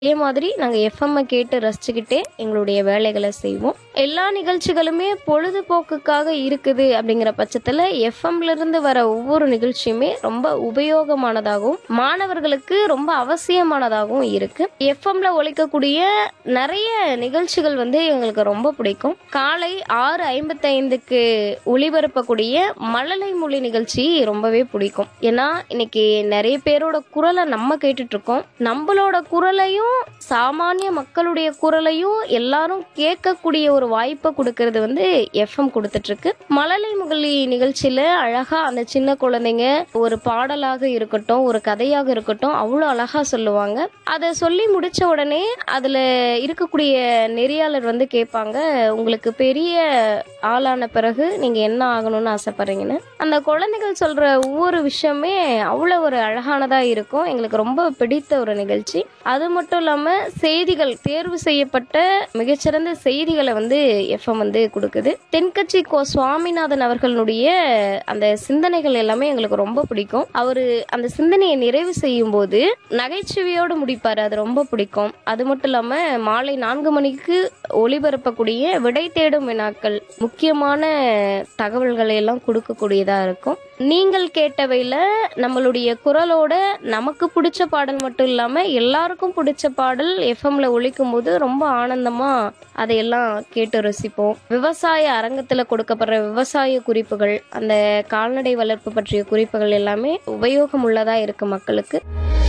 அதே மாதிரி நாங்கள் எஃப்எம்ஐ கேட்டு ரசிச்சுக்கிட்டே எங்களுடைய வேலைகளை செய்வோம் எல்லா நிகழ்ச்சிகளுமே பொழுதுபோக்குக்காக இருக்குது அப்படிங்கிற பட்சத்தில் எஃப்எம்ல இருந்து வர ஒவ்வொரு நிகழ்ச்சியுமே ரொம்ப உபயோகமானதாகவும் மாணவர்களுக்கு ரொம்ப அவசியமானதாகவும் இருக்கு எஃப்எம்ல ஒழிக்கக்கூடிய நிறைய நிகழ்ச்சிகள் வந்து எங்களுக்கு ரொம்ப பிடிக்கும் காலை ஆறு ஐம்பத்தைந்துக்கு ஒளிபரப்பக்கூடிய மழலை மொழி நிகழ்ச்சி ரொம்பவே பிடிக்கும் ஏன்னா இன்னைக்கு நிறைய பேரோட குரலை நம்ம கேட்டுட்டு இருக்கோம் நம்மளோட குரலையும் சாமானிய மக்களுடைய குரலையும் எல்லாரும் கேட்கக்கூடிய ஒரு வாய்ப்பை கொடுக்கறது வந்து எஃப்எம் கொடுத்துட்டு இருக்கு மழலை முகலி நிகழ்ச்சியில அழகா அந்த சின்ன குழந்தைங்க ஒரு பாடலாக இருக்கட்டும் ஒரு கதையாக இருக்கட்டும் அவ்வளோ அழகா சொல்லுவாங்க அதை சொல்லி முடிச்ச உடனே அதுல இருக்கக்கூடிய நெறியாளர் வந்து கேட்பாங்க உங்களுக்கு பெரிய ஆளான பிறகு நீங்க என்ன ஆகணும்னு ஆசைப்படுறீங்கன்னு அந்த குழந்தைகள் சொல்ற ஒவ்வொரு விஷயமே அவ்வளோ ஒரு அழகானதா இருக்கும் எங்களுக்கு ரொம்ப பிடித்த ஒரு நிகழ்ச்சி அது மட்டும் இல்லாம செய்திகள் தேர்வு செய்யப்பட்ட மிகச்சிறந்த செய்திகளை வந்து எஃப்எம் வந்து கொடுக்குது தென்கட்சி கோ சுவாமிநாதன் அவர்களுடைய அந்த சிந்தனைகள் எல்லாமே எங்களுக்கு ரொம்ப பிடிக்கும் அவரு அந்த சிந்தனையை நிறைவு செய்யும் போது நகைச்சுவையோடு முடிப்பாரு அது ரொம்ப பிடிக்கும் அது மட்டும் இல்லாம மாலை நான்கு மணிக்கு ஒளிபரப்பக்கூடிய விடை தேடும் வினாக்கள் முக்கியமான தகவல்களை எல்லாம் கொடுக்கக்கூடியதா இருக்கும் நீங்கள் கேட்டவையில நம்மளுடைய குரலோட நமக்கு பிடிச்ச பாடல் மட்டும் இல்லாம எல்லாருக்கும் பிடிச்ச பாடல் எஃப்எம்ல ஒழிக்கும் போது ரொம்ப ஆனந்தமா அதையெல்லாம் கேட்டு ரசிப்போம் விவசாய அரங்கத்துல கொடுக்கப்படுற விவசாய குறிப்புகள் அந்த கால்நடை வளர்ப்பு பற்றிய குறிப்புகள் எல்லாமே உபயோகம் உள்ளதா இருக்கு மக்களுக்கு